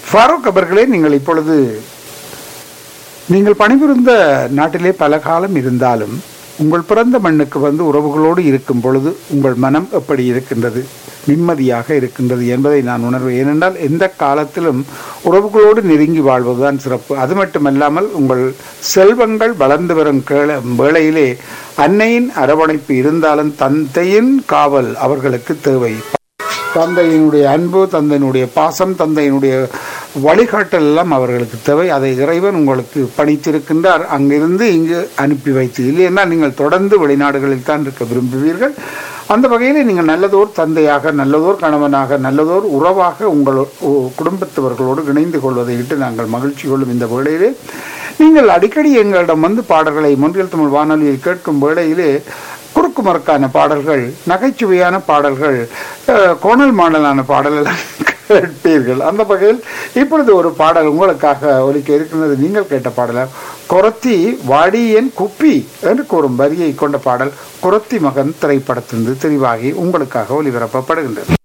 ஃபாரூக் அவர்களே நீங்கள் இப்பொழுது நீங்கள் பணிபுரிந்த நாட்டிலே பல காலம் இருந்தாலும் உங்கள் பிறந்த மண்ணுக்கு வந்து உறவுகளோடு இருக்கும் பொழுது உங்கள் மனம் எப்படி இருக்கின்றது நிம்மதியாக இருக்கின்றது என்பதை நான் உணர்வேன் ஏனென்றால் எந்த காலத்திலும் உறவுகளோடு நெருங்கி வாழ்வதுதான் சிறப்பு அது மட்டுமல்லாமல் உங்கள் செல்வங்கள் வளர்ந்து வரும் கேள வேளையிலே அன்னையின் அரவணைப்பு இருந்தாலும் தந்தையின் காவல் அவர்களுக்கு தேவை தந்தையினுடைய அன்பு தந்தையினுடைய பாசம் தந்தையினுடைய வழிகாட்டல் எல்லாம் அவர்களுக்கு தேவை அதை இறைவன் உங்களுக்கு பணித்திருக்கின்றார் அங்கிருந்து இங்கு அனுப்பி வைத்து இல்லையென்னா நீங்கள் தொடர்ந்து வெளிநாடுகளில் தான் இருக்க விரும்புவீர்கள் அந்த வகையில் நீங்கள் நல்லதோர் தந்தையாக நல்லதோர் கணவனாக நல்லதோர் உறவாக உங்கள் உ- குடும்பத்தவர்களோடு இணைந்து கொள்வதை விட்டு நாங்கள் மகிழ்ச்சி கொள்ளும் இந்த வேளையிலே நீங்கள் அடிக்கடி எங்களிடம் வந்து பாடல்களை மொன்றியல் தமிழ் வானொலியில் கேட்கும் வேளையிலே குறுக்கு மறுக்கான பாடல்கள் நகைச்சுவையான பாடல்கள் அஹ், கோணல் மாடலான பாடல்கள் கேட்பீர்கள் அந்த வகையில் இப்பொழுது ஒரு பாடல் உங்களுக்காக ஒலிக்க இருக்கின்றது நீங்கள் கேட்ட பாடல் கொரத்தி வாடியன் குப்பி என்று கூறும் வரியை கொண்ட பாடல் குரத்தி மகன் திரைப்படத்திலிருந்து தெரிவாகி உங்களுக்காக ஒலிபரப்பப்படுகின்றது